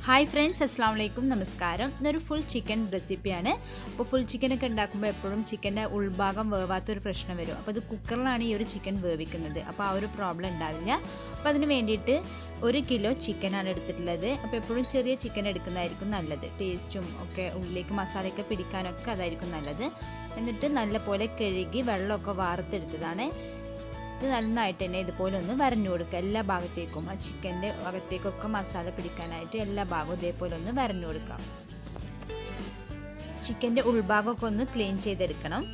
hi friends അസ്സാം വലൈക്കും നമസ്കാരം ഇന്നൊരു ഫുൾ ചിക്കൻ റെസിപ്പിയാണ് അപ്പോൾ ഫുൾ ചിക്കനൊക്കെ ഉണ്ടാക്കുമ്പോൾ എപ്പോഴും ചിക്കൻ്റെ ഉൾഭാഗം വേവാത്തൊരു പ്രശ്നം വരും അപ്പോൾ അത് കുക്കറിലാണ് ഈ ഒരു ചിക്കൻ വേവിക്കുന്നത് അപ്പോൾ ആ ഒരു പ്രോബ്ലം ഉണ്ടാവില്ല അപ്പോൾ അതിന് വേണ്ടിയിട്ട് ഒരു കിലോ ചിക്കനാണ് എടുത്തിട്ടുള്ളത് അപ്പോൾ എപ്പോഴും ചെറിയ ചിക്കൻ എടുക്കുന്നതായിരിക്കും നല്ലത് ടേസ്റ്റും ഒക്കെ ഉള്ളിലേക്ക് മസാലയൊക്കെ പിടിക്കാനൊക്കെ അതായിരിക്കും നല്ലത് എന്നിട്ട് നല്ലപോലെ കഴുകി വെള്ളമൊക്കെ വാർത്തെടുത്തതാണ് ഇത് നന്നായിട്ട് തന്നെ ഇതുപോലെ ഒന്ന് വരഞ്ഞു കൊടുക്കുക എല്ലാ ഭാഗത്തേക്കും ആ ചിക്കൻ്റെ ഭാഗത്തേക്കൊക്കെ മസാല പിടിക്കാനായിട്ട് എല്ലാ ഭാഗവും ഇതേപോലെ ഒന്ന് വരഞ്ഞു കൊടുക്കാം ചിക്കൻ്റെ ഉൾഭാഗമൊക്കെ ഒന്ന് ക്ലീൻ ചെയ്തെടുക്കണം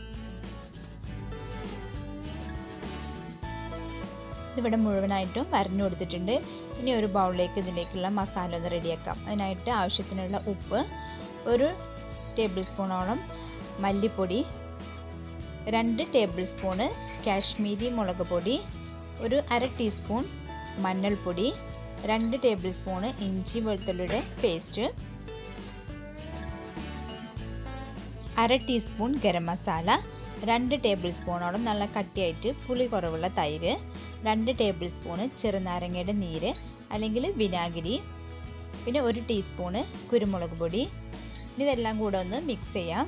ഇതിവിടെ മുഴുവനായിട്ടും വരഞ്ഞു കൊടുത്തിട്ടുണ്ട് ഇനി ഒരു ബൗളിലേക്ക് ഇതിലേക്കുള്ള മസാല ഒന്ന് റെഡിയാക്കാം അതിനായിട്ട് ആവശ്യത്തിനുള്ള ഉപ്പ് ഒരു ടേബിൾ സ്പൂണോളം മല്ലിപ്പൊടി രണ്ട് ടേബിൾ സ്പൂണ് കാശ്മീരി മുളക് പൊടി ഒരു അര ടീസ്പൂൺ മഞ്ഞൾപ്പൊടി രണ്ട് ടേബിൾ സ്പൂണ് ഇഞ്ചി വെളുത്തുള്ളിയുടെ പേസ്റ്റ് അര ടീസ്പൂൺ ഗരം മസാല രണ്ട് ടേബിൾ സ്പൂണോളം നല്ല കട്ടിയായിട്ട് പുളി കുറവുള്ള തൈര് രണ്ട് ടേബിൾ സ്പൂണ് ചെറുനാരങ്ങയുടെ നീര് അല്ലെങ്കിൽ വിനാഗിരി പിന്നെ ഒരു ടീസ്പൂണ് കുരുമുളക് പൊടി ഇതെല്ലാം കൂടെ ഒന്ന് മിക്സ് ചെയ്യാം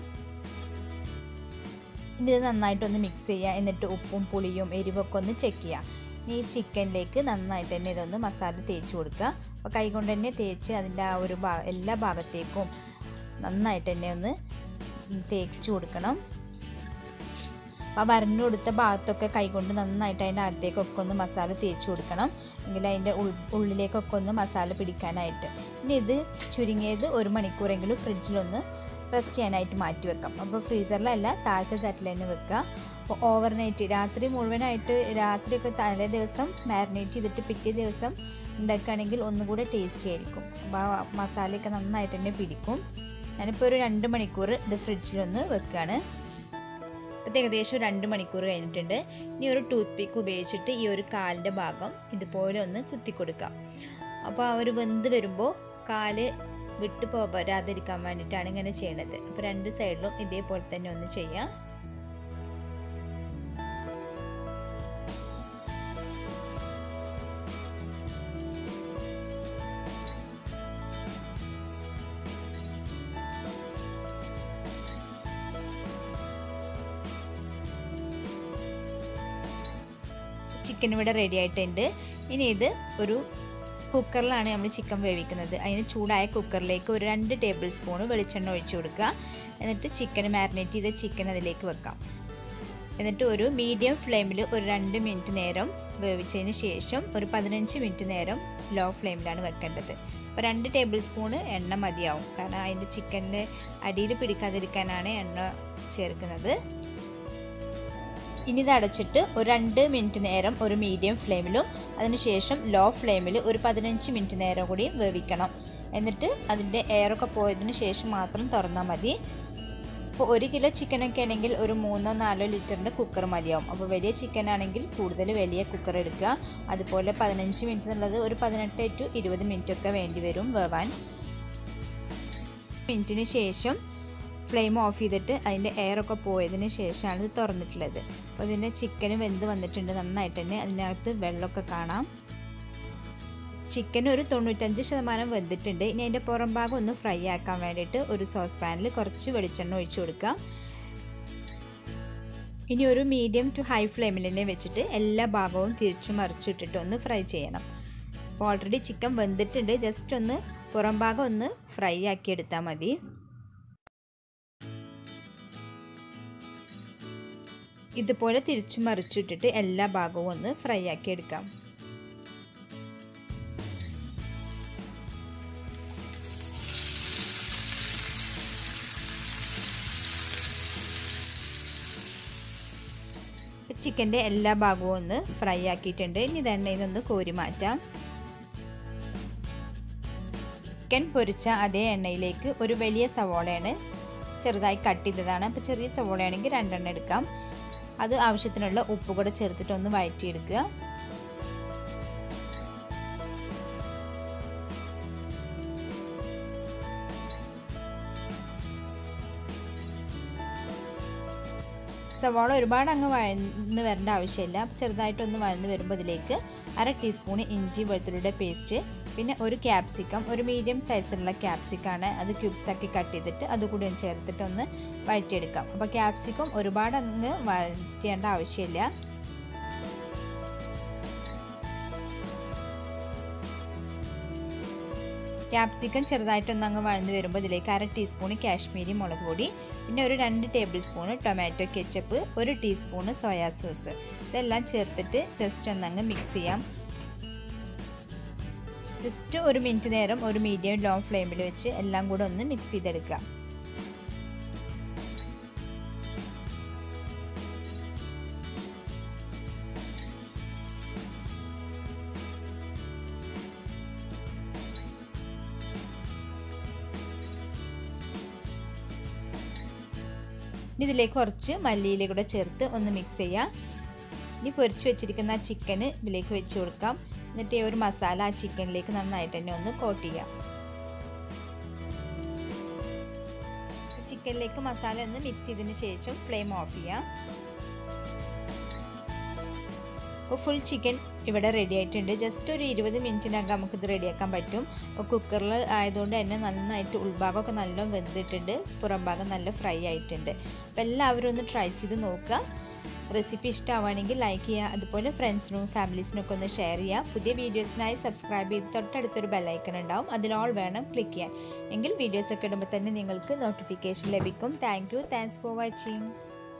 ഇനി ഇത് നന്നായിട്ടൊന്ന് മിക്സ് ചെയ്യുക എന്നിട്ട് ഉപ്പും പുളിയും എരിവൊക്കെ ഒന്ന് ചെക്ക് ചെയ്യുക ഈ ചിക്കനിലേക്ക് നന്നായിട്ട് തന്നെ ഇതൊന്ന് മസാല തേച്ച് കൊടുക്കുക അപ്പോൾ കൈ കൊണ്ട് തന്നെ തേച്ച് അതിൻ്റെ ആ ഒരു ഭാ എല്ലാ ഭാഗത്തേക്കും നന്നായിട്ട് തന്നെ ഒന്ന് തേച്ച് കൊടുക്കണം അപ്പോൾ വരഞ്ഞു കൊടുത്ത ഭാഗത്തൊക്കെ കൈകൊണ്ട് നന്നായിട്ട് അതിൻ്റെ അകത്തേക്കൊക്കെ ഒന്ന് മസാല തേച്ച് കൊടുക്കണം എങ്കിൽ അതിൻ്റെ ഉൾ ഉള്ളിലേക്കൊക്കെ ഒന്ന് മസാല പിടിക്കാനായിട്ട് ഇനി ഇത് ചുരുങ്ങിയത് ഒരു മണിക്കൂറെങ്കിലും ഫ്രിഡ്ജിലൊന്ന് റെസ്റ്റ് ചെയ്യാനായിട്ട് മാറ്റി വെക്കാം അപ്പോൾ ഫ്രീസറിലല്ല താഴത്തെ തട്ടിൽ തന്നെ വെക്കുക അപ്പോൾ ഓവർനൈറ്റ് രാത്രി മുഴുവനായിട്ട് രാത്രിയൊക്കെ തലേ ദിവസം മാരിനേറ്റ് ചെയ്തിട്ട് പിറ്റേ ദിവസം ഉണ്ടാക്കുകയാണെങ്കിൽ ഒന്നുകൂടെ ടേസ്റ്റി ആയിരിക്കും അപ്പോൾ ആ മസാലയൊക്കെ നന്നായിട്ട് തന്നെ പിടിക്കും ഞാനിപ്പോൾ ഒരു രണ്ട് മണിക്കൂർ ഇത് ഫ്രിഡ്ജിലൊന്ന് വെക്കുകയാണ് ഇപ്പോൾ ഏകദേശം രണ്ട് മണിക്കൂർ കഴിഞ്ഞിട്ടുണ്ട് ഇനി ഒരു ടൂത്ത് പിക്ക് ഉപയോഗിച്ചിട്ട് ഈ ഒരു കാലിൻ്റെ ഭാഗം ഇതുപോലെ ഒന്ന് കുത്തി കൊടുക്കാം അപ്പോൾ ആ ഒരു വെന്ത് വരുമ്പോൾ കാല് വിട്ടു പോരാതിരിക്കാൻ വേണ്ടിയിട്ടാണ് ഇങ്ങനെ ചെയ്യണത് അപ്പോൾ രണ്ട് സൈഡിലും ഇതേപോലെ തന്നെ ഒന്ന് ചെയ്യാം ചിക്കൻ ഇവിടെ റെഡി ആയിട്ടുണ്ട് ഇനി ഇത് ഒരു കുക്കറിലാണ് നമ്മൾ ചിക്കൻ വേവിക്കുന്നത് അതിന് ചൂടായ കുക്കറിലേക്ക് ഒരു രണ്ട് ടേബിൾ സ്പൂൺ വെളിച്ചെണ്ണ ഒഴിച്ചു കൊടുക്കുക എന്നിട്ട് ചിക്കൻ മാരിനേറ്റ് ചെയ്ത ചിക്കൻ അതിലേക്ക് വെക്കാം എന്നിട്ട് ഒരു മീഡിയം ഫ്ലെയിമിൽ ഒരു രണ്ട് മിനിറ്റ് നേരം വേവിച്ചതിന് ശേഷം ഒരു പതിനഞ്ച് മിനിറ്റ് നേരം ലോ ഫ്ലെയിമിലാണ് വെക്കേണ്ടത് അപ്പോൾ രണ്ട് ടേബിൾ സ്പൂണ് എണ്ണ മതിയാവും കാരണം അതിൻ്റെ ചിക്കനിൽ അടിയിൽ പിടിക്കാതിരിക്കാനാണ് എണ്ണ ചേർക്കുന്നത് ഇനി ഇത് അടച്ചിട്ട് ഒരു രണ്ട് മിനിറ്റ് നേരം ഒരു മീഡിയം ഫ്ലെയിമിലും അതിനുശേഷം ലോ ഫ്ലെയിമിൽ ഒരു പതിനഞ്ച് മിനിറ്റ് നേരം കൂടി വേവിക്കണം എന്നിട്ട് അതിൻ്റെ എയറൊക്കെ പോയതിന് ശേഷം മാത്രം തുറന്നാൽ മതി അപ്പോൾ ഒരു കിലോ ചിക്കനൊക്കെ ആണെങ്കിൽ ഒരു മൂന്നോ നാലോ ലിറ്ററിൻ്റെ കുക്കർ മതിയാവും അപ്പോൾ വലിയ ചിക്കൻ ആണെങ്കിൽ കൂടുതൽ വലിയ കുക്കർ എടുക്കുക അതുപോലെ പതിനഞ്ച് മിനിറ്റ് എന്നുള്ളത് ഒരു പതിനെട്ട് ടു ഇരുപത് മിനിറ്റ് ഒക്കെ വേണ്ടി വരും വേവാൻ മിനിറ്റിന് ശേഷം ഫ്ലെയിം ഓഫ് ചെയ്തിട്ട് അതിൻ്റെ എയറൊക്കെ പോയതിന് ശേഷമാണ് ഇത് തുറന്നിട്ടുള്ളത് അപ്പോൾ ഇതിൻ്റെ ചിക്കന് വെന്ത് വന്നിട്ടുണ്ട് നന്നായിട്ട് തന്നെ അതിനകത്ത് വെള്ളമൊക്കെ കാണാം ചിക്കൻ ഒരു തൊണ്ണൂറ്റഞ്ച് ശതമാനം വെന്തിട്ടുണ്ട് ഇനി അതിൻ്റെ പുറം ഭാഗം ഒന്ന് ഫ്രൈ ആക്കാൻ വേണ്ടിയിട്ട് ഒരു സോസ് പാനിൽ കുറച്ച് വെളിച്ചെണ്ണ ഒഴിച്ചു കൊടുക്കുക ഇനി ഒരു മീഡിയം ടു ഹൈ ഫ്ലെയിമിൽ തന്നെ വെച്ചിട്ട് എല്ലാ ഭാഗവും തിരിച്ചു മറിച്ചിട്ടിട്ട് ഒന്ന് ഫ്രൈ ചെയ്യണം അപ്പോൾ ഓൾറെഡി ചിക്കൻ വെന്തിട്ടുണ്ട് ജസ്റ്റ് ഒന്ന് പുറം ഭാഗം ഒന്ന് ഫ്രൈ ആക്കി എടുത്താൽ മതി ഇതുപോലെ തിരിച്ചു മറിച്ചിട്ടിട്ട് എല്ലാ ഭാഗവും ഒന്ന് ഫ്രൈ ആക്കി എടുക്കാം ചിക്കൻ്റെ എല്ലാ ഭാഗവും ഒന്ന് ഫ്രൈ ആക്കിയിട്ടുണ്ട് ഇനി ഇത് എണ്ണയിൽ നിന്ന് കോരി മാറ്റാം ചിക്കൻ പൊരിച്ച അതേ എണ്ണയിലേക്ക് ഒരു വലിയ സവോളയാണ് ചെറുതായി കട്ട് ചെയ്തതാണ് അപ്പോൾ ചെറിയ സവോളയാണെങ്കിൽ രണ്ടെണ്ണം എടുക്കാം അത് ആവശ്യത്തിനുള്ള ഉപ്പ് കൂടെ ചേർത്തിട്ട് ഒന്ന് വഴറ്റിയെടുക്കുക സവാള ഒരുപാട് അങ്ങ് വഴന്ന് വരേണ്ട ആവശ്യമില്ല ചെറുതായിട്ടൊന്ന് വഴന്ന് വരുമ്പോൾ ഇതിലേക്ക് അര ടീസ്പൂൺ ഇഞ്ചി വെളുത്തുള്ളിയുടെ പേസ്റ്റ് പിന്നെ ഒരു ക്യാപ്സിക്കം ഒരു മീഡിയം സൈസിലുള്ള ക്യാപ്സിക്കാണ് അത് ക്യൂബ്സാക്കി കട്ട് ചെയ്തിട്ട് അതുകൂടി ഒന്ന് ചേർത്തിട്ട് ഒന്ന് വഴറ്റിയെടുക്കാം അപ്പോൾ ക്യാപ്സിക്കം ഒരുപാട് അങ്ങ് വഴറ്റേണ്ട ആവശ്യമില്ല ക്യാപ്സിക്കം ചെറുതായിട്ടൊന്ന് അങ്ങ് വഴന്ന് വരുമ്പോൾ ഇതിലേക്ക് അര ടീസ്പൂൺ കാശ്മീരി മുളക് പൊടി പിന്നെ ഒരു രണ്ട് ടേബിൾ സ്പൂൺ ടൊമാറ്റോ കെച്ചപ്പ് ഒരു ടീസ്പൂൺ സോയാ സോസ് ഇതെല്ലാം ചേർത്തിട്ട് ജസ്റ്റ് ഒന്നങ്ങ് മിക്സ് ചെയ്യാം ജസ്റ്റ് ഒരു മിനിറ്റ് നേരം ഒരു മീഡിയം ലോ ഫ്ലെയിമിൽ വെച്ച് എല്ലാം കൂടെ ഒന്ന് മിക്സ് ചെയ്തെടുക്കുക ഇനി ഇതിലേക്ക് കുറച്ച് മല്ലിയില കൂടെ ചേർത്ത് ഒന്ന് മിക്സ് ചെയ്യാം ഇനി പൊരിച്ച് വെച്ചിരിക്കുന്ന ആ ചിക്കന് ഇതിലേക്ക് വെച്ച് കൊടുക്കാം എന്നിട്ട് ഈ ഒരു മസാല ആ ചിക്കനിലേക്ക് നന്നായിട്ട് തന്നെ ഒന്ന് കോട്ട് ചെയ്യാം ചിക്കനിലേക്ക് മസാല ഒന്ന് മിക്സ് ചെയ്തതിന് ശേഷം ഫ്ലെയിം ഓഫ് ചെയ്യാം അപ്പോൾ ഫുൾ ചിക്കൻ ഇവിടെ റെഡി ആയിട്ടുണ്ട് ജസ്റ്റ് ഒരു ഇരുപത് മിനിറ്റിനകം നമുക്കിത് റെഡിയാക്കാൻ പറ്റും അപ്പോൾ കുക്കറിൽ ആയതുകൊണ്ട് തന്നെ നന്നായിട്ട് ഉൾഭാഗമൊക്കെ നല്ല വെന്തിട്ടുണ്ട് പുറം ഭാഗം നല്ല ഫ്രൈ ആയിട്ടുണ്ട് അപ്പോൾ എല്ലാവരും ഒന്ന് ട്രൈ ചെയ്ത് നോക്കുക റെസിപ്പി ഇഷ്ടമാവുകയാണെങ്കിൽ ലൈക്ക് ചെയ്യുക അതുപോലെ ഫ്രണ്ട്സിനും ഫാമിലീസിനും ഒക്കെ ഒന്ന് ഷെയർ ചെയ്യുക പുതിയ വീഡിയോസിനായി സബ്സ്ക്രൈബ് ചെയ്ത് തൊട്ടടുത്തൊരു ബെല്ലൈക്കൺ ഉണ്ടാവും അതിൽ ഓൾ വേണം ക്ലിക്ക് ചെയ്യാൻ എങ്കിൽ വീഡിയോസൊക്കെ ഇടുമ്പോൾ തന്നെ നിങ്ങൾക്ക് നോട്ടിഫിക്കേഷൻ ലഭിക്കും thank you thanks for watching